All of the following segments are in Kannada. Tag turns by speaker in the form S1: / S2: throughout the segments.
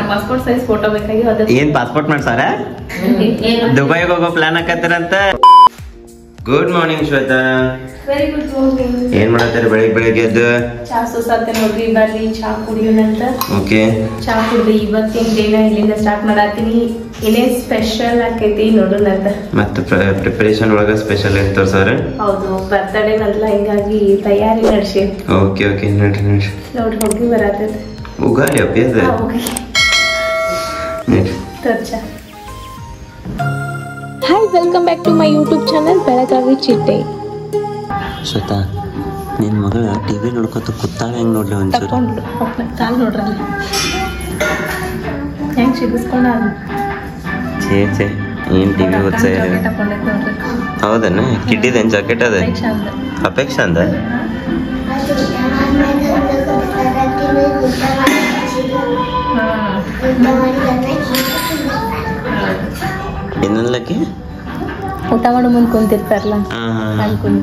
S1: ಪಾಸ್ಪೋರ್ಟ್ ಸೈಜ್ ಫೋಟೋ ಬೇಕಾಗಿ ಅದ
S2: ಏನ್ ಪಾಸ್ಪೋರ್ಟ್ ಮಾಡ್ಸಾರ ದುಬೈಗೆ ಹೋಗೋ ಪ್ಲಾನ್ ಹಾಕತ್ತೀರಂತ good morning Shweta
S1: very good
S2: ಏನ್ ಮಾಡತ್ತೀರಿ ಬೆಳಿಗ್ಗೆ ಬೆಳಿಗ್ಗೆ ಎದ್ದು
S1: ಚಾ ಸೋಸಾತೆ ನೋಡ್ರಿ ಬರ್ರಿ ಚಾ ಕುಡಿಯೋಣಂತ
S2: ಓಕೆ
S1: ಚಾ ಕುಡ್ರಿ ಇವತ್ತಿನ ದಿನ ಇಲ್ಲಿಂದ ಸ್ಟಾರ್ಟ್ ಮಾಡತ್ತೀನಿ ಏನೇನ್ ಸ್ಪೆಷಲ್ ಆಕೈತಿ ನೋಡೋಣಂತ
S2: ಮತ್ತೆ ಪ್ರಿಪರೇಷನ್ ಒಳಗ ಸ್ಪೆಷಲ್ ಇರ್ತಾರ ಸರ್
S1: ಹೌದು ಬರ್ತಡೇ ಬಂದ್ಲ ಹಿಂಗಾಗಿ ತಯಾರಿ ನಡ್ಸಿ
S2: ಓಕೆ ಓಕೆ ನಡ್ರಿ ನಡ್ರಿ
S1: ನೋಡ್ರಿ ಹೋಗಿ ಬರತ್ತೈತಿ
S2: ಉಗಾಡಿ ಅಭ್ಯಾಸ
S1: ಹೋಗಿ
S2: ನಡ್ರಿ
S1: ತೋರ್ಚ hi welcome back to my YouTube channel Belagavi ಚಿಟ್ಟೆ
S2: ಶ್ವೇತಾ ನಿನ್ ಮಗಳ ಟಿವಿ ನೋಡ್ಕೊತ ಕೂತಾಳ ಹೆಂಗ್ ನೋಡ್ಲಿ ಒಂಚೂರು
S1: ತಕೊಂಡ್ರು ಕಾಲ್ ನೋಡ್ರಲ್ಲ ಹೆಂಗ್ ಸಿಗಿಸ್ಕೊಂಡ
S2: ಛೇ ಛೇ ಏನ್ ಟಿವಿ ಓದ್ಸ
S1: ತಕೊಂಡೈತೆ ನೋಡ್ರಿ
S2: ಹೌದನ್ನ ಕಿಟ್ಟಿದೇನ್ ಜಾಕೆಟ್ ಅದ
S1: ಬೈಕ್ ಚಂದ
S2: ಅಪೇಕ್ಷ ಅಂದ ಇನ್ನೊಂದ್ಲಕ್ಕಿ
S1: ಊಟ ಮಾಡೋ ಮುಂದೆ ಕುಂತಿರ್ತಾರಲ್ಲ
S2: ಹಾ ಹಾ
S1: ಅನ್ಕೊಂಡು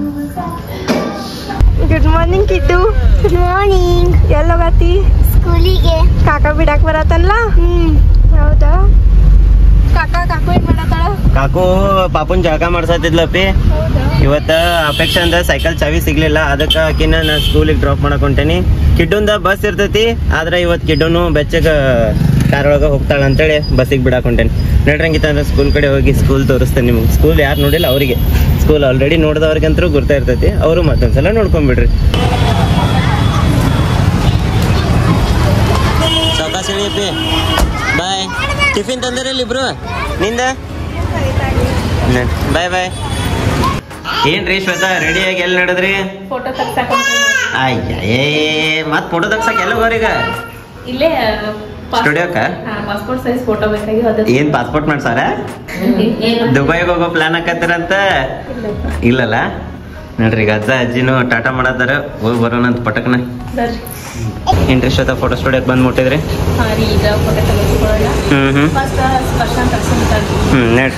S3: good morning Kittu
S4: good morning
S3: ಎಲ್ಲೋಗತಿ
S4: ಸ್ಕೂಲಿಗೆ
S3: ಕಾಕ ಬಿಡಾಕ್ ಬರತ್ತಲ್ಲ
S4: ಹ್ಮ್
S3: ಹೌದಾ ಕಾಕ ಕಾಕು ಏನ್ ಮಾಡತ್ತಾಳ
S2: ಕಾಕು ಪಾಪುನ್ ಜಳಕ ಮಾಡ್ಸತ್ತಿದ್ಲಪ್ಪಿ ಇವತ್ತ ಅಪೇಕ್ಷ ಅಂದ ಸೈಕಲ್ ಚಾವಿ ಸಿಗ್ಲಿಲ್ಲ ಅದಕ್ಕ ಆಕಿನ ನಾ ಸ್ಕೂಲಿಗೆ ಡ್ರಾಪ್ ಮಾಡಕ್ ಹೊಂಟೇನಿ ಕಿಡ್ಡುಂದ ಬಸ್ ಇರ್ತೈತಿ ಆದ್ರ ಇವತ್ ಕಿಡ್ಡುನು ಬೆಚ್ಚಗ ಕಾರ್ ಒಳಗ ಹೋಗ್ತಾಳ ಅಂತೇಳಿ ಬಸ್ಸಿಗೆ ಬಿಡಾಕ್ ಹೊಂಟೇನಿ ನಡ್ರಂಗಿತ್ತ ಅಂದ್ರೆ ಸ್ಕೂಲ್ ಕಡೆ ಹೋಗಿ ಸ್ಕೂಲ್ ತೋರಿಸ್ತೇನೆ ನಿಮ್ಗೆ ಸ್ಕೂಲ್ ಯಾರು ನೋಡಿಲ್ಲ ಅವರಿಗೆ ಸ್ಕೂಲ್ ಆಲ್ರೆಡಿ ನೋಡಿದವ್ರಿಗಂತೂ ಗುರ್ತಾ ಇರ್ತೈತಿ ಅವರು ಮತ್ತೊಂದ್ಸಲ ನೋಡ್ಕೊಂಡ್ಬಿಡ್ರಿ ಸಾವಕಾಶ ಇಳಿಯಪ್ಪಿ ಬಾಯ್ ಟಿಫಿನ್ ತಂದಿರಲ್ಲ ಇಬ್ರು ನಿಂದ ಬಾಯ್ ಬಾಯ್ ಏನ್ರಿ ಶ್ವೇತಾ ರೆಡಿ ಆಗಿ ಎಲ್ಲಿ ನಡೆದ್ರಿ
S1: ಫೋಟೋ ತಗ್ಸಾಕ
S2: ಅಯ್ಯ ಏ ಮತ್ ಫೋಟೋ ತಗ್ಸಕ್ ಎಲ್ಲ ಹೋಗ್ರೀಗ
S1: ಇಲ್ಲೇ
S2: ಸ್ಟುಡಿಯೋಕ್ಕ
S1: ಪಾಸ್ಪೋರ್ಟ್ ಸೈಜ್ ಫೋಟೋ ಬೇಕಾಗಿ ಅದ
S2: ಏನ್ ಪಾಸ್ಪೋರ್ಟ್ ಮಾಡ್ಸಾರ ದುಬೈಗೆ ಹೋಗೋ ಪ್ಲಾನ್ ಹಾಕತ್ತೀರಂತ ಇಲ್ಲಲ್ಲ ನೋಡ್ರಿ ಈಗ ಅಜ್ಜ ಅಜ್ಜಿನೂ ಟಾಟಾ ಮಾಡತ್ತಾರ ಹೋಗಿ ಬರೋಣ ಅಂತ ಪಟಕ್ನ
S1: ಬರ್ರಿ
S2: ಏನ್ರಿ ಶ್ವೇತಾ ಫೋಟೋ ಸ್ಟುಡಿಯೋಕ್ ಬಂದ್ ಮುಟ್ಟಿದ್ರಿ
S1: ಹಾ ರೀ ಈಗ ಫೋಟೋ ತೆಗೆದುಕೊಳ್ಳೋಣ
S2: ಹ್ಮ್ ಹ್ಮ್
S1: ಫಸ್ಟ್ ಸ್ಪರ್ಶ ತಗ್ಸ್ಕೊಂತಾರೆ
S2: ಹ್ಮ್ ನೋಡ್ರಿ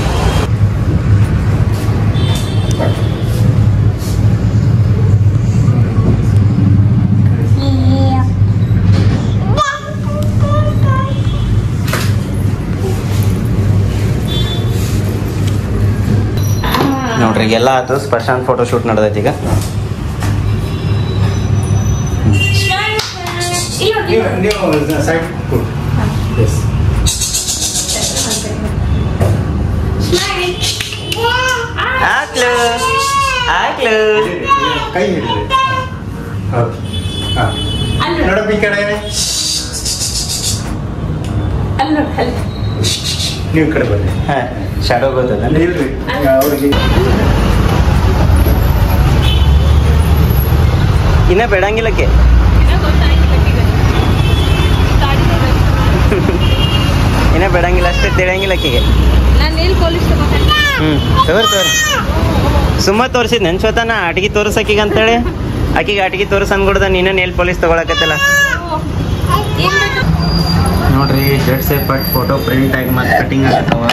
S2: ನೋಡ್ರಿ ಎಲ್ಲ ಆತು ಸ್ಪರ್ಶಾಂತ್ ಫೋಟೋ ಶೂಟ್ ನಡೆದೈತಿ ಈಗ
S5: ನೀವು ನೀವು ಸೈಡ್ ಕೊಡು ಎಸ್
S2: ಹಾಕ್ಲು ಹಾಕ್ಲು
S5: ಕೈ ಹಿಡಿದ್ರಿ ಹೌದು ಹಾಂ ನೋಡಪ್ಪ ಈ ಕಡೆ
S1: ಅಲ್ಲಿ ನೋಡಿ ಅಲ್ಲಿ
S5: ನೀವು ಈ ಕಡೆ ಬನ್ನಿ
S2: ಹಾ ಶಾಡೋ ಗೊತ್ತದ
S5: ಇಲ್ರಿ ಅವ್ರಿಗೆ
S2: ಇನ್ನ ಬೇಡಂಗಿಲ್ಲಕ್ಕೆ ಇನ್ನ ಬೇಡಂಗಿಲ್ಲ ಅಷ್ಟೇ ತಿಳಿಯಂಗಿಲ್ಲ ಆಕಿಗೆ
S1: ನಾನು ಎಲ್ಲಿ ಪೊಲೀಸ್ ತಗೋತೀನಿ
S2: ಹ್ಮ್ ತಗೋರಿ ತಗೋರಿ ಸುಮ್ಮ ತೋರಿಸಿದ್ ನನ್ ಸ್ವತಃ ನಾ ಆಟಿಗೆ ತೋರ್ಸಕ್ಕೀಗ ಅಂತೇಳಿ ಆಕಿಗೆ ಆಟಿಗೆ ತೋರ್ಸ್ ಅನ್ಕೊಡ್ದ ನೀನ ನೇಲ್ ಪೊಲೀಸ್ ತಗೊಳಕತ್ತಿಲ್ಲ ನೋಡ್ರಿ ಜಡ್ ಸೇಫ್ ಬಟ್ ಫೋಟೋ ಪ್ರಿಂಟ್ ಆಗಿ ಮತ್ತೆ ಕಟಿಂಗ್ ಆಗತ್ತವ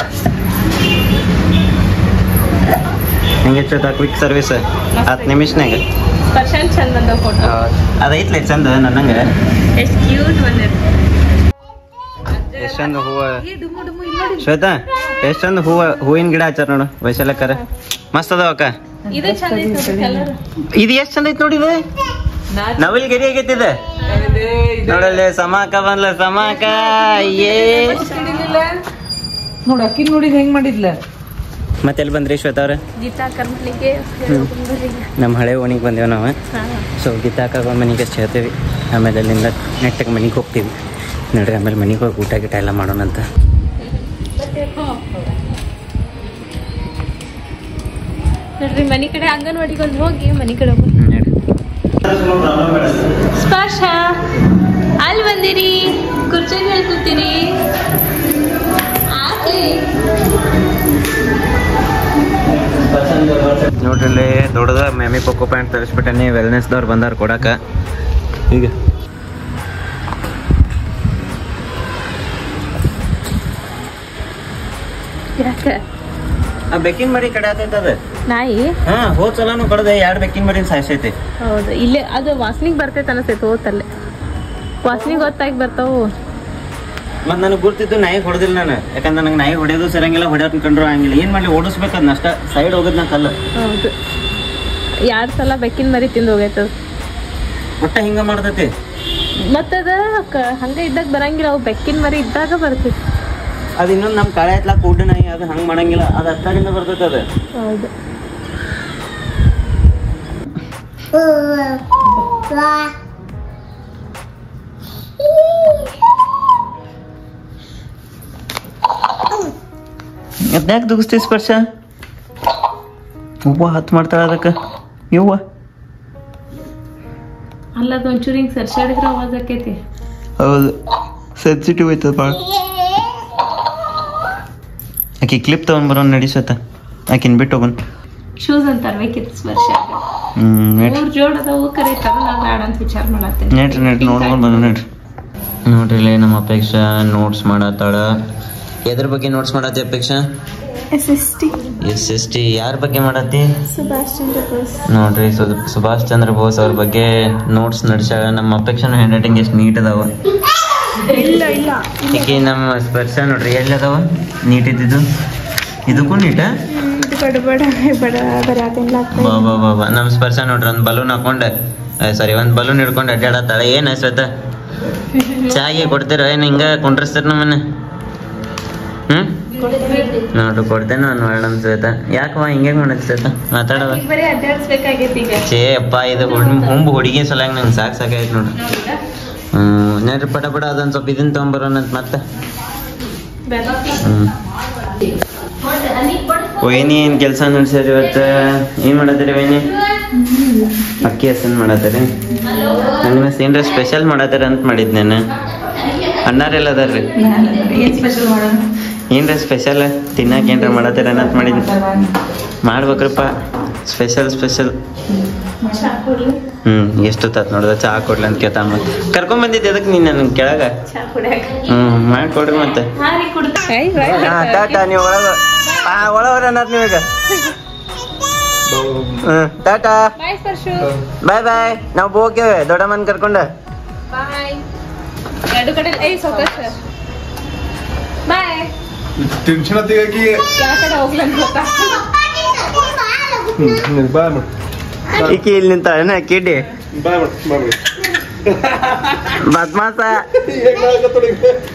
S2: ಹೆಂಗೆ ಚೋತ ಕ್ವಿಕ್ ಸರ್ವಿಸ್ ಹತ್ತು ನಿಮಿಷನಾಗ
S1: ಸ್ಪರ್ಶನ್ ಚಂದ ಬಂದ ಫೋಟೋ
S2: ಅದೈತ್ಲೆ ಚಂದ ನನ್ನಂಗ
S1: ಎಷ್ಟು ಕ್ಯೂಟ್ ಬಂದಿರ್
S2: ಎಷ್ಟೊಂದು ಹೂವ ಶ್ವೇತಾ ಎಷ್ಟೊಂದು ಹೂವ ಹೂವಿನ ಗಿಡ ಹಚ್ಚಾರ ನೋಡು ವೈಶಾಲಕ್ಕರ ಮಸ್ತ್ ಅದಾವ ಅಕ್ಕ
S1: ಇದು ಚಂದ ಐತಿ ನೋಡ್ರಿ ಕಲರ್
S2: ಇದು ಎಷ್ಟ್ ಚಂದ ಐತಿ ನೋಡಿ ಇದು ನವಿಲ್ ಗೆರಿ ಆಗೈತಿ ಇದು ನೋಡಲ್ಲಿ ಸಮಾಕ ಬಂದ್ಲ ಸಮಾಕ ಏ
S6: ನೋಡ್ ಅಕ್ಕಿ ನೋಡಿದ್ ಹೆಂಗ್ ಮಾಡಿದ್ಲ
S2: ಮತ್ತೆ ಎಲ್ಲಿ ಬಂದ್ರಿ ಶ್ವೇತಾ ಅವ್ರ
S1: ಗೀತಾ ಕರ್ಮಲಿಗೆ
S2: ನಮ್ಮ ಹಳೆ ಓಣಿಗೆ ಬಂದೇವು ನಾವು ಸೊ ಗೀತಾಕ ಮನೆಗೆ ಅಷ್ಟು ಹೇಳ್ತೇವೆ ಆಮೇಲೆ ಅಲ್ಲಿಂದ ನೆಟ್ಟಗೆ ಮನೆಗೆ ಹೋಗ್ತೀವಿ ನೋಡ್ರಿ ಆಮೇಲೆ ಮನೆಗೆ ಹೋಗಿ ಊಟ ಗೀಟ ಎಲ್ಲ ಮಾಡೋಣ ಅಂತ
S1: ನೋಡ್ರಿ ಮನಿ ಕಡೆ ಅಂಗನವಾಡಿಗೆ ಒಂದು ಹೋಗಿ ಮನಿ ಕಡೆ ಹೋಗಿ ಸ್ಪರ್ಶ ಅಲ್ಲಿ ಬಂದಿರಿ ಕುರ್ಚಿ ಮೇಲೆ ಕೂತೀರಿ ಆಗ್ಲಿ
S2: ನೋಡ್ರಿ ಇಲ್ಲಿ ದೊಡ್ಡದ ಮ್ಯಾಮಿ ಪೊಕ್ಕೋ ಪ್ಯಾಂಟ್ ತರಿಸ್ಬಿಟ್ಟನಿ ವೆಲ್ನೆಸ್ದವ್ರು ಬಂದಾರ ಕೊಡಾಕ ಈಗ
S1: ಯಾಕೆ
S2: ಆ ಬೆಕ್ಕಿನ ಮರಿ ಕಡೆ ಆತೈತೆ ಅದು
S1: ನಾಯಿ
S2: ಹಾ ಹೋದ್ ಸಲನು ಕಡದೆ ಎರಡು ಬೆಕ್ಕಿನ ಮರಿನ ಸಾಯ್ಸೈತಿ
S1: ಹೌದು ಇಲ್ಲೇ ಅದು ವಾಸನಿಗೆ ಬರ್ತೈತೆ ಅನಿಸ್ತೈತೆ ಹೋತಲ್ಲೇ ವಾಸನಿಗೆ ಗೊತ್ತಾಗಿ ಬರ್ತಾವು
S2: ಮತ್ ನನಗೆ ಗುರ್ತಿದ್ದು ನಾಯಿ ಹೊಡೆದಿಲ್ಲ ನಾನು ಯಾಕಂದ್ರೆ ನನಗೆ ನಾಯಿ ಹೊಡೆಯೋದು ಸರಂಗಿಲ್ಲ ಹೊಡೆಯೋದ್ ಕಂಡ್ರು ಹಂಗಿಲ್ಲ ಏನ್ ಮಾಡ್ಲಿ ಓಡಿಸ್ಬೇಕದ್ನ ಅಷ್ಟ ಸೈಡ್ ಹೋಗೋದ್ ನಾ ಕಲ್ಲ
S1: ಹೌದು ಎರಡ್ ಸಲ ಬೆಕ್ಕಿನ ಮರಿ ತಿಂದು ಹೋಗೈತದ
S2: ಒಟ್ಟ ಹಿಂಗ ಮಾಡ್ತೈತಿ
S1: ಮತ್ತದ ಕ- ಹಂಗ ಇದ್ದಾಗ ಬರಂಗಿಲ್ಲ ಅವು ಬೆಕ್ಕಿನ ಮರಿ ಇದ್ದಾಗ ಬರ್ತೈತಿ
S2: ಅದ್ ಇನ್ನೊಂದ್ ನಮ್ ಕಾಳೆ ಹತ್ಲಾ ಕೂಡ್ ನಾಯಿ ಅದು ಹಂಗ್ ಮಾಡಂಗಿಲ್ಲ ಅದ್ ಹತ್ತಾರಿಂದ ಬರ್ತೈತಿ ಅದ
S1: ಹೌದು
S2: ಅದ್ಯಾಕೆ ದುಗಿಸ್ತಿ ಸ್ಪರ್ಶ ಹೂವ ಹತ್ತು ಮಾಡ್ತಾಳ ಅದಕ್ಕ ಯವ್ವ
S1: ಅಲ್ಲ ಅದು ಒಂಚೂರು ಹಿಂಗ್ ಸರ್ಸಾಡಿದ್ರೆ ಅವಾಜ್ ಆಕೈತಿ
S2: ಹೌದು ಸೆನ್ಸಿಟಿವ್ ಐತದ ಭಾಳ ಆಕಿ ಕ್ಲಿಪ್ ತಗೊಂಡ್ಬರೋ ನಡಿಸತ್ತ ಆಕಿನ್ ಬಿಟ್ಟು ಹೋಗೋಣ
S1: ಶೂಸ್ ಅಂತಾರ ಬೇಕಿತ್ತು ಸ್ಪರ್ಶ
S2: ಹ್ಮ್ ನೆಟ್
S1: ಮೂರ್ ಜೋಡ್ ಅದಾವು ಕರೀತಾರ ನಾ ಬೇಡ ಅಂತ ವಿಚಾರ ಮಾಡತ್ತೀನಿ
S2: ನೆಟ್ ನೆಟ್ ನೋಡ್ಕೊಂಡು ಬಂದು ನೆಟ್ ನೋಡ್ರಿ ಇಲ್ಲಿ ನಮ್ಮ ಅಪೇಕ್ಷಾ ನೋಟ್ಸ್ ಮಾಡತ್ತಾಳ ಎದ್ರ ಬಗ್ಗೆ ನೋಟ್ಸ್ ಮಾಡತ್ತಿ Apeksha
S3: S S T
S2: S S T ಯಾರ ಬಗ್ಗೆ ಮಾಡತ್ತಿ
S3: ಸುಭಾಷ್ ಚಂದ್ರ ಬೋಸ್
S2: ನೋಡ್ರಿ ಸು- ಸುಭಾಷ್ ಚಂದ್ರ ಬೋಸ್ ಅವ್ರ ಬಗ್ಗೆ ನೋಟ್ಸ್ ನಡ್ಸ್ಯಾಳ ನಮ್ಮ ಅಪೇಕ್ಷನ ಹ್ಯಾಂಡ್ ರೈಟಿಂಗ್ ಎಷ್ಟು ನೀಟ್ ಅದಾವ
S3: ಇಲ್ಲ ಇಲ್ಲ
S2: ಈಕಿ ನಮ್ಮ ಸ್ಪರ್ಶ ನೋಡ್ರಿ ಎಲ್ಲಿ ಅದಾವ ನೀಟ್ ಇದ್ದಿದ್ದು ಇದಕ್ಕೂ ನೀಟ
S3: ಇದು ಬಡ ಬಡ ಬಡ ಬರಾತಿಲ್ಲ
S2: ಬಾ ಬಾ ಬಾ ಬಾ ನಮ್ಮ ಸ್ಪರ್ಶ ನೋಡ್ರಿ ಒಂದು ಬಲೂನ್ ಹಾಕೊಂಡೆ ಸಾರಿ ಒಂದು ಬಲೂನ್ ಹಿಡ್ಕೊಂಡು ಅಡ್ಡಾಡತ್ತಾಳ ಏನ ಶ್ವೇತ ಚಾಗೆ ಕೊಡ್ತೀರ ಏನು ಹಿಂಗ ಕುಂಡ್ರಸ್ತಾರ ನಮ್ಮನ್ನ ಹ್ಮ್ ನೋಡ್ರಿ ಕೊಡ್ತೇನೆ ನಾನು ಮಾಡಿ ನಮ್ಮ ಶ್ವೇತ ಯಾಕವ ಹಿಂಗೆ ಮಾಡಕ್ ಶ್ವೇತ ಮಾತಾಡವ
S1: ಈಗ ಬರೀ ಅಡ್ಡಾಡ್ಸ್ಬೇಕಾಗೈತಿ ಈಗ
S2: ಛೇ ಅಪ್ಪ ಇದು ಹುಡ್- ಹುಂಬು ಹುಡುಗಿ ಸಲಂಗ ನಂಗೆ ಸಾಕು ಸಾಕಾಯ್ತು ನೋಡ್ರಿ
S1: ನೋಡಿದ
S2: ಹ್ಮ್ ನೋಡ್ರಿ ಪಟ ಪಟ ಅದೊಂದು ಸ್ವಲ್ಪ ಇದನ್ನ ತೊಗೊಂಬರೋಣ ಅಂತ ಮತ್ತೆ ಹ್ಮ್ ವೈನಿ ಏನ್ ಕೆಲಸ ನಡ್ಸ್ಯಾರ ಇವತ್ತು ಏನ್ ಮಾಡತ್ತೀರಿ ವೈನಿ ಅಕ್ಕಿ ಹಸನ್ ಮಾಡತ್ತೀರಿ ನಂಗೆ ಏನ್ರ ಸ್ಪೆಷಲ್ ಮಾಡತ್ತೀರ ಅಂತ ಮಾಡಿದ್ ನಾನು ಅಣ್ಣಾರೆಲ್ಲ ಅದಾರ್ರಿ ಏನ್ರ ಸ್ಪೆಷಲ್ ತಿನ್ನಕ್ ಏನ್ರ ಮಾಡತ್ತೀರ ಅಂತ ಮಾಡಿದ್ ಮಾಡ್ಬೇಕ್ರಪ್ಪ ಸ್ಪೆಷಲ್ ಸ್ಪೆಷಲ್ ಹ್ಮ್ ಎಷ್ಟೊತ್ತಾತ್ ನೋಡ್ದ ಚಾ ಕೊಡ್ಲಿ ಅಂತ ಕೇಳ್ತಾನ ಮತ್ತೆ ಕರ್ಕೊಂಡ್ ಬಂದಿದ್ದೆ ಅದಕ್ಕೆ ನೀನ್ ನನ್ ಕೆಳಗ
S1: ಚಾ ಕುಡಿಯಾಕ
S2: ಹ್ಮ್ ಮಾಡ್ಕೊಡ್ರಿ ಮತ್ತೆ
S1: ಹಾ ರೀ ಕುಡ್ತಾ
S2: ಹಾ ಟಾಟಾ ನೀವು ಒಳಗ ಹಾ ಒಳಗರ ಅನ್ನತ್ ನೀವೀಗ ಹ್ಮ್ ಟಾಟಾ
S1: ಬಾಯ್ ಸ್ಪರ್ಶು
S2: ಬಾಯ್ ಬಾಯ್ ನಾವು ಹೋಗ್ತೇವೆ ದೊಡ್ಡಮ್ಮನ್ ಕರ್ಕೊಂಡ
S1: ಬಾಯ್ ಎರಡು ಕಡೆ ಏಯ್ ಸೌಕಶ ಬಾಯ್
S5: ಟೆನ್ಷನ್ ಹತ್ತಿಗಾಗಿ
S1: ಯಾವ ಕಡೆ ಹೋಗ್ಲಂತ ಗೊತ್ತಾ
S5: ಬಾ ಮಾಡು
S2: ಈಕಿ ಇಲ್ಲಿ ನಿಂತ ಏನ ಕಿಡ್ಡಿ
S5: ಬಾ ಮಾಡು ಬಾ ಮಾಡು
S2: ಬದ್ಮಾಸ
S5: ಹೇಗ್ ಮಾಡಕತ್ತೋಡಿ?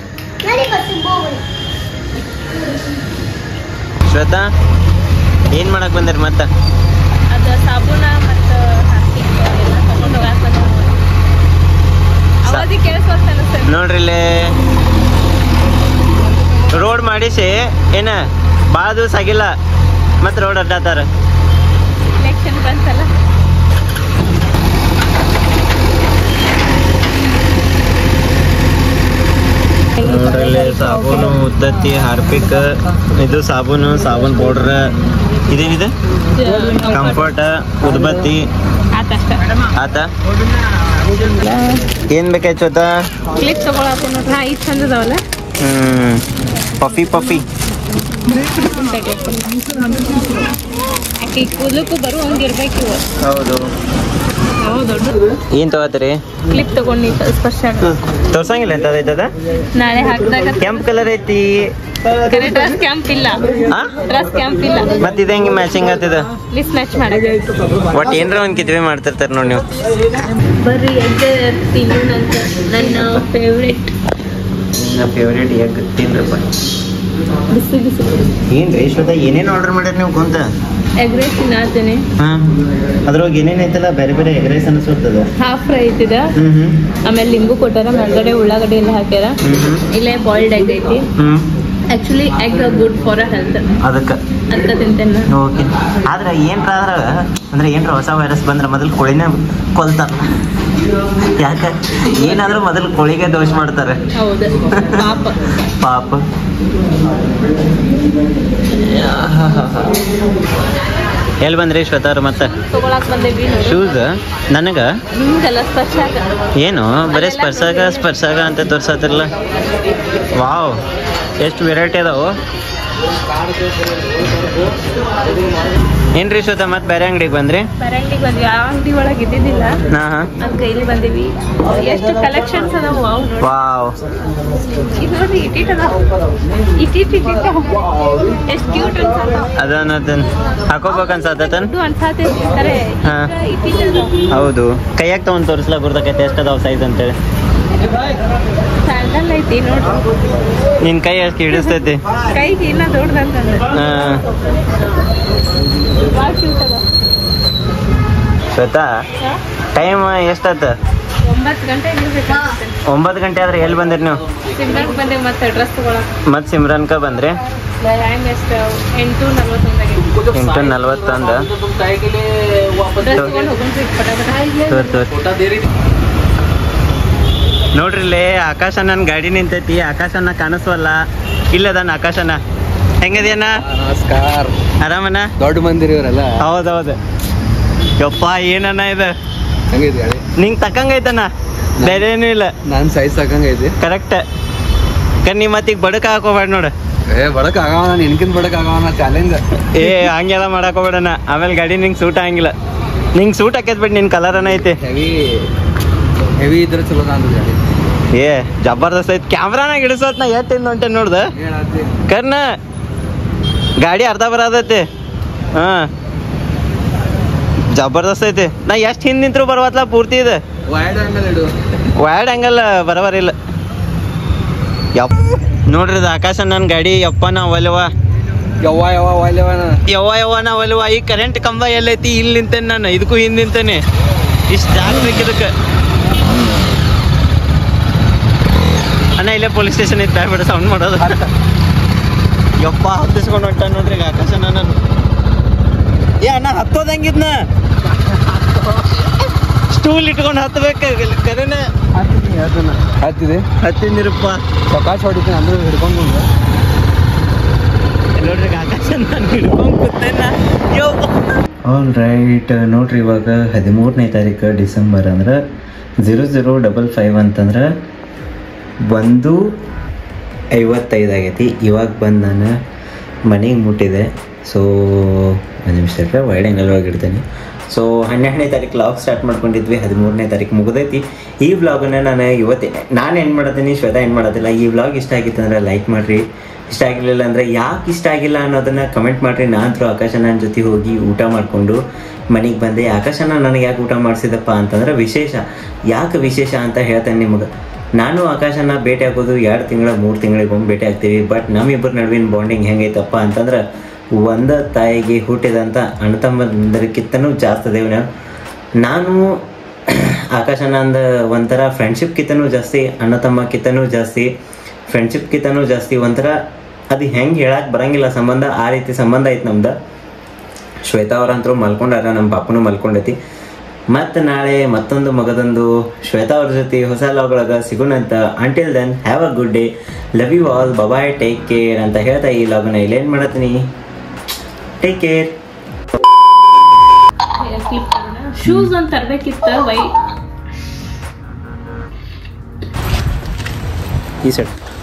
S2: ಶ್ವೇತಾ ಏನ್ ಮಾಡಕ್ ಬಂದಿರಿ ಮತ್ತ
S1: ಅದು ಸಾಬೂನ ಮತ್ತು ಹಾರ್ಪಿಕ್ ಎಲ್ಲ ತಗೊಂಡು ಹೋಗಾಕ ಬಂದ ಅವಾಜಿ ಕೇಳಿಸ್ಕೊತ ಅನಿಸ್ತದೆ
S2: ನೋಡ್ರಿ ಇಲ್ಲಿ ರೋಡ್ ಮಾಡಿಸಿ ಏನ ಭಾಳ ದಿವಸ ಆಗಿಲ್ಲ ಮತ್ತೆ ರೋಡ್ ಅಡ್ಡಾತಾರ
S1: ಇಲೆಕ್ಷನ್ ಬಂತಲ್ಲ
S2: ನೋಡ್ರಿ ಇಲ್ಲಿ ಸಾಬೂನು ಉದ್ದತ್ತಿ ಹಾರ್ಪಿಕ್ ಇದು ಸಾಬೂನು ಸಾಬೂನ್ ಪೌಡ್ರ್ ಇದೇನಿದೆ ಕಂಫರ್ಟ್ ಉದ್ಬತ್ತಿ
S1: ಆತಷ್ಟ
S2: ಆತ ಏನ್ ಬೇಕಾಯ್ತು ಚೋತ
S1: ಕ್ಲಿಪ್ ತಗೊಳತ್ತ ನೋಡ್ರಿ ಹಾ ಇದು ಚಂದ ಅದಾವಲ್ಲ
S2: ಹ್ಮ್ ಪಫಿ ಪಫಿ
S1: ಆಕೆ ಕೂದಲಕ್ಕೂ ಬರು ಹಂಗಿರ್ಬೇಕು ಇವು
S2: ಹೌದು
S1: ಹೌದು
S2: ಏನ್ ತಗೋತೀರಿ
S1: ಕ್ಲಿಪ್ ತಗೊಂಡು ಸ್ಪರ್ಶ
S2: ತೋರ್ಸಂಗಿಲ್ಲ ಅಂತ ಅದೈತದ
S1: ನಾಳೆ ಹಾಕಿದಾಗ
S2: ಕೆಂಪ್ ಕಲರ್ ಐತಿ
S1: ಕರೆ ಡ್ರೆಸ್ ಕ್ಯಾಂಪ್ ಇಲ್ಲ
S2: ಆ
S1: ಡ್ರೆಸ್ ಕ್ಯಾಂಪ್ ಇಲ್ಲ
S2: ಮತ್ ಇದ ಹೆಂಗ್ ಮ್ಯಾಚಿಂಗ್ ಆಗ್ತದ
S1: ಲಿಸ್ಟ್ ಮ್ಯಾಚ್ ಮಾಡಕ್ಕೆ
S2: ಒಟ್ ಏನ್ರ ಒಂದ್ ಕಿತ್ವೆ ಮಾಡ್ತಿರ್ತಾರ ನೋಡಿ ನೀವು
S1: ಬರ್ರಿ ಎಗ್ ತಿನ್ನೋಣಂತ ನನ್ನ ಫೇವ್ರೆಟ್
S2: ನನ್ನ ಫೇವ್ರೇಟ್ ಎಗ್ ತಿನ್ರಪ್ಪ
S1: ಬಿಸಿ ಬಿಸಿ
S2: ಏನ್ ರೇಷ್ಮದ ಏನೇನ್ ಆರ್ಡರ್ ಮಾಡ್ಯಾರ ನೀವು ಕುಂತ
S1: ಎಗ್ ರೈಸ್ ತಿನ್ನತ್ತೇನೆ
S2: ಹಾ ಅದ್ರೊಳಗೆ ಏನೇನ್ ಐತಲ್ಲ ಬೇರೆ ಬೇರೆ ಎಗ್ ರೈಸ್ ಅನ್ಸುತ್ತದ
S1: ಹಾಫ್ ಫ್ರೈ ಐತಿದ
S2: ಹ್ಮ್ ಹ್ಮ್
S1: ಆಮೇಲೆ ಲಿಂಬು ಕೊಟ್ಟಾರ ಮೇಲ್ಗಡೆ ಉಳ್ಳಾಗಡ್ಡೆ ಎಲ್ಲ ಹಾಕ್ಯಾರ
S2: ಹ್ಮ್ ಹ್ಮ್
S1: ಇಲ್ಲೇ ಬಾಯ್ಲ್ಡ್ ಎಗ್ ಐತಿ
S2: ಹ್ಮ್
S1: actually egg good for a health
S2: ಅದಕ್ಕ
S1: ಅಂತ ತಿಂತೇನೆ
S2: ಓಕೆ ಆದ್ರೆ ಏನ್ರ ಆದ್ರ ಅಂದ್ರೆ ಏನ್ರ ಹೊಸ ವೈರಸ್ ಬಂದ್ರ ಮೊದಲು ಕೋಳಿನ ಕೊಲ್ತಾರ ಯಾಕ ಏನಾದ್ರೂ ಮೊದಲು ಕೋಳಿಗೆ ದೋಷ ಮಾಡ್ತಾರೆ
S1: ಹೌದು ಪಾಪ
S2: ಪಾಪ ಎಲ್ಲಿ ಬಂದ್ರಿ ಶ್ವೇತಾವ್ರ ಮತ್ತೆ
S1: ತಗೊಳಕ್ ಬಂದೇವಿ
S2: ಶೂಸ್ ನನಗ
S1: ನಿಮ್ಗೆಲ್ಲ ಸ್ಪರ್ಶ
S2: ಏನು ಬರೀ ಸ್ಪರ್ಶಾಗ ಸ್ಪರ್ಶಾಗ ಅಂತ ತೋರ್ಸತ್ತಿರಲ್ಲ ವಾವ್ ಎಷ್ಟು ವೆರೈಟಿ ಅದಾವು ಏನ್ರಿ ಶ್ವೇತ ಮತ್ತೆ ಬೇರೆ ಅಂಗಡಿಗೆ ಬಂದ್ರಿ
S1: ಬರಂಡಿಗೆ ಬಂದ್ವಿ ಆ ಅಂಗಡಿ ಒಳಗೆ ಇದ್ದಿದ್ದಿಲ್ಲ
S2: ಹಾ ಹಾ
S1: ಅದಕ್ಕೆ ಇಲ್ಲಿ ಬಂದಿವಿ ಎಷ್ಟು ಕಲೆಕ್ಷನ್ಸ್ ಅದಾವ ವಾವ್ ನೋಡಿ
S2: ವಾವ್
S1: ಇದು ನೋಡಿ ಇಟ್ಟಿಟ್ ಅದಾವ ಇಟ್ಟಿಟ್ ಇಟ್ಟಿಟ್ ಎಷ್ಟು ಕ್ಯೂಟ್ ಅನ್ಸತ್ತ
S2: ಅದನ್ನ ಹಾಕೋಬೇಕನ್ಸತ್ತನ್
S1: ದೊಡ್ಡ ಅನ್ಸತ್ತೆ ಖರೆ
S2: ಹಾ.
S1: ಇಟ್ಟಿಟ್ ಅದಾವ
S2: ಹೌದು ಕೈಯಾಗ ತಗೊಂಡ್ ತೋರಿಸ್ಲಾ ಗುರ್ತಕೈತೆ ಎಷ್ಟು ಅದಾವ ಸೈಜ್ ಅಂತೇಳಿ
S1: ಸ್ಯಾಂಡಲ್ ಐತಿ ನೋಡ್ರಿ
S2: ನಿನ್ ಕೈ ಎಷ್ಟು ಹಿಡಿಸ್ತೈತಿ
S1: ಕೈಗೆ ಇನ್ನ ದೊಡ್ಡದಂತಂದ್ರೆ
S2: ಹಾ
S1: ಭಾಳ ಕ್ಯೂಟ್ ಅದ
S2: ಶ್ವೇತಾ ಟೈಮ್ ಎಷ್ಟಾತ
S1: ಒಂಬತ್ತು ಗಂಟೆಗೆ ಇರ್ಬೇಕು
S2: ಒಂಬತ್ತು ಗಂಟೆ ಆದ್ರೆ ಎಲ್ಲಿ ಬಂದಿರಿ ನೀವು
S1: ಸಿಮ್ರಾನ್ ಬಂದೆ ಮತ್ತೆ ಡ್ರೆಸ್ ತಗೊಳಕ್
S2: ಮತ್ತೆ ಸಿಮ್ರನ್ಕ ಬಂದ್ರಿ
S1: ಟೈಮ್ ಎಷ್ಟು ಎಂಟು ನಲ್ವತ್ತೊಂದಾಗೆ
S2: ಎಂಟು ನಲ್ವತ್ತೊಂದು
S1: ಡ್ರೆಸ್ ತಗೊಂಡು ಹೋಗ್ರಿ ಪಟ ಪಟ.
S2: ತೋರ್ ತೋರ್ ನೋಡ್ರಿ ಇಲ್ಲಿ ಆಕಾಶಣ್ಣನ ಗಾಡಿ ನಿಂತೈತಿ ಆಕಾಶಣ್ಣ ಕಾಣಿಸ್ವಲ್ಲ ಇಲ್ಲದನ್ನ ಆಕಾಶಣ್ಣ ಹೆಂಗದೇನ
S6: ನಮಸ್ಕಾರ
S2: ಆರಾಮನ
S6: ದೊಡ್ಡ ಮಂದಿರ ಇವರೆಲ್ಲ
S2: ಹೌದೌದು ಯಪ್ಪ ಏನನ್ನ ಇದು
S6: ಹಂಗೈತಿ ಗಾಡಿ
S2: ನಿಂಗ್ ತಕ್ಕಂಗೈತನ ಬೇರೆ ಏನೂ ಇಲ್ಲ
S6: ನಾನ್ ಸೈಜ್ ಸಾಕಂಗೈತಿ
S2: ಕರೆಕ್ಟ್ ಕರ್ ನೀ ಮತ್ತೀಗ ಬಡಕ ಹಾಕೋಬೇಡ ನೋಡು
S6: ಏ ಬಡಕ್ ಆಗವ ನಿನ್ಕಿನ್ ಬಡಕ್ ಆಗವ ಚಾಲೆಂಜ್
S2: ಏ ಹಂಗೆಲ್ಲ ಮಾಡಕ್ ಹೋಗ್ಬೇಡಣ ಆಮೇಲೆ ಗಾಡಿ ನಿಂಗೆ ಸೂಟ್ ಆಗಂಗಿಲ್ಲ ನಿಂಗೆ ಸೂಟ್ ಹಾಕೈತ್ ಬಿಟ್ಟು ನಿನ್ ಕಲರ್ ಐತಿ
S6: ಹೆವಿ ಹೆವಿ ಇದ್ರೆ ಚಲೋ ಅಂದ ಗಾಡಿ
S2: ಏ ಜಬರ್ದಸ್ತ್ ಐತಿ ಕ್ಯಾಮ್ರಾನಾಗ ಹಿಡಿಸೋತ್ ನಾ ಎತ್ತಿಂದ ಹೊಂಟೆ ನೋಡ್ದ
S6: ಹೇಳತ್ತಿ
S2: ಕರ್ನ ಗಾಡಿ ಅರ್ಧ ಬರತೈತಿ ಹಾ ಜಬರ್ದಸ್ತ್ ಐತಿ ನಾ ಎಷ್ಟು ಹಿಂದ್ ನಿಂತ್ರು ಬರ್ವತ್ಲ ಪೂರ್ತಿ ಇದೆ
S6: ವೈಡ್ ಆಂಗಲ್ ಇಡು
S2: ವೈಡ್ ಆಂಗಲ್ ಬರಬರಿಲ್ಲ ಯಪ್ ನೋಡ್ರಿ ಇದು ಆಕಾಶ ನನ್ನ ಗಾಡಿ ಯಪ್ಪ ನಾ ಒಲವ
S6: ಯವ್ವ ಯವ್ವ ವಾಲ್ಯವನ
S2: ಯವ್ವ ಯವ್ವ ನಾ ಒಲವ ಈ ಕರೆಂಟ್ ಕಂಬ ಎಲ್ಲೈತಿ ಇಲ್ಲಿ ನಿಂತೇನೆ ನಾನು ಇದಕ್ಕೂ ಹಿಂದ್ ನಿಂತೇನೆ ಇಷ್ಟು ಆಗ್ಬೇಕು ಇದಕ್ಕೆ ಅಣ್ಣ ಇಲ್ಲೇ ಪೊಲೀಸ್ ಸ್ಟೇಷನ್ ಇತ್ತು ಬೇಡ ಸೌಂಡ್ ಮಾಡೋದು ಯಪ್ಪ ಹತ್ತಿಸ್ಕೊಂಡು ಹೊಂಟ ನೋಡ್ರಿ ಈಗ ಆಕಾಶ ನಾನು ಏ ಅಣ್ಣ ಹತ್ತೋದ್ ಹೆಂಗಿದ್ನ ಸ್ಟೂಲ್ ಇಟ್ಕೊಂಡು ಹತ್ತಬೇಕು ಕರೆನ
S6: ಹತ್ತಿದೆ
S2: ಹತ್ತಿಂದಿರಪ್ಪ
S6: ಸಕಾಶ್ ಹೊಡಿತೀನಿ ಅಂದ್ರೆ ಹಿಡ್ಕೊಂಡು ಬಂದೆ.
S2: ನೋಡ್ರಿ ಆಕಾಶ ನಾನು ಹಿಡ್ಕೊಂಡು ಕೂತೇನ ಆಲ್ ರೈಟ್ ನೋಡ್ರಿ ಇವಾಗ ಹದಿಮೂರನೇ ತಾರೀಕು ಡಿಸೆಂಬರ್ ಅಂದ್ರೆ ಝೀರೋ ಝೀರೋ ಡಬಲ್ ಫೈವ್ ಅಂತಂದ್ರೆ ಒಂದು ಐವತ್ತೈದು ಆಗೈತಿ ಇವಾಗ ಬಂದು ನಾನು ಮನೆಗೆ ಮುಟ್ಟಿದೆ ಸೊ ಒಂದು ನಿಮಿಷ ವೈಡ್ ಆ್ಯಂಗಲ್ ಒಳಗೆ ಇಡ್ತೇನೆ ಸೊ ಹನ್ನೆರಡನೇ ತಾರೀಕು ಲಾಗ್ ಸ್ಟಾರ್ಟ್ ಮಾಡ್ಕೊಂಡಿದ್ವಿ ಹದಿಮೂರನೇ ತಾರೀಕು ಮುಗಿದೈತಿ ಈ ವ್ಲಾಗನ್ನ ನಾನು ಇವತ್ತೇ ನಾನು ಏನು ಮಾಡತ್ತೀನಿ ಶ್ವೇತಾ ಏನು ಮಾಡೋದಿಲ್ಲ ಈ ವ್ಲಾಗ್ ಇಷ್ಟ ಆಗಿತ್ತು ಅಂದ್ರೆ ಲೈಕ್ ಮಾಡಿರಿ ಇಷ್ಟ ಆಗಿರಲಿಲ್ಲ ಅಂದರೆ ಯಾಕೆ ಇಷ್ಟ ಆಗಿಲ್ಲ ಅನ್ನೋದನ್ನು ಕಮೆಂಟ್ ಮಾಡಿರಿ ನಾನು ಆಕಾಶ ನನ್ನ ಜೊತೆ ಹೋಗಿ ಊಟ ಮಾಡಿಕೊಂಡು ಮನೆಗೆ ಬಂದೆ ಆಕಾಶನ ನನಗೆ ಯಾಕೆ ಊಟ ಮಾಡಿಸಿದಪ್ಪ ಅಂತಂದ್ರೆ ವಿಶೇಷ ಯಾಕೆ ವಿಶೇಷ ಅಂತ ಹೇಳ್ತೇನೆ ನಿಮಗೆ ನಾನು ಆಕಾಶನ ಭೇಟಿ ಆಗೋದು ಎರಡು ತಿಂಗಳ ಮೂರು ತಿಂಗಳಿಗೊಮ್ಮೆ ಭೇಟಿ ಆಗ್ತೀವಿ ಬಟ್ ನಮ್ಮಿಬ್ಬರ ನಡುವಿನ ಬಾಂಡಿಂಗ್ ಹೆಂಗೈತಪ್ಪ ಅಂತಂದ್ರೆ ಒಂದ ತಾಯಿಗೆ ಹುಟ್ಟಿದಂಥ ಅಣ್ಣ ತಮ್ಮಂದರಕ್ಕಿಂತನೂ ಜಾಸ್ತಿ ಅದೇವ್ ನಾವು ನಾನು ಆಕಾಶನ ಅಂದ ಒಂಥರ ಫ್ರೆಂಡ್ಶಿಪ್ಕಿಂತನೂ ಜಾಸ್ತಿ ಅಣ್ಣ ತಮ್ಮಕ್ಕಿಂತನೂ ಜಾಸ್ತಿ ಫ್ರೆಂಡ್ಶಿಪ್ಕಿಂತನೂ ಜಾಸ್ತಿ ಒಂಥರ ಅದು ಹೆಂಗೆ ಹೇಳಕ್ಕೆ ಬರಂಗಿಲ್ಲ ಸಂಬಂಧ ಆ ರೀತಿ ಸಂಬಂಧ ಐತೆ ನಮ್ದು ಶ್ವೇತಾ ಅವ್ರಂತರೂ ಮಲ್ಕೊಂಡಾರ ನಮ್ಮ ಪಾಪನು ಮಲ್ಕೊಂಡೈತಿ ಮತ್ತೆ ನಾಳೆ ಮತ್ತೊಂದು ಮಗದೊಂದು ಶ್ವೇತಾ ಅವ್ರ ಜೊತೆ ಹೊಸ ಲಾಗ್ಗಳಾಗ ಸಿಗೋಣಂತ until then have a good day love you all bye bye take care ಅಂತ ಹೇಳ್ತಾ ಈ ಲಾಗನ್ನ ಇಲ್ಲೇನು ಮಾಡತ್ತೀನಿ ಟೇಕ್ ಕೇರ್
S1: ಶೂಸ್ ಒಂದು ತರ್ಬೇಕಿತ್ತ ವೈ
S2: ಈ ಸೈಡ್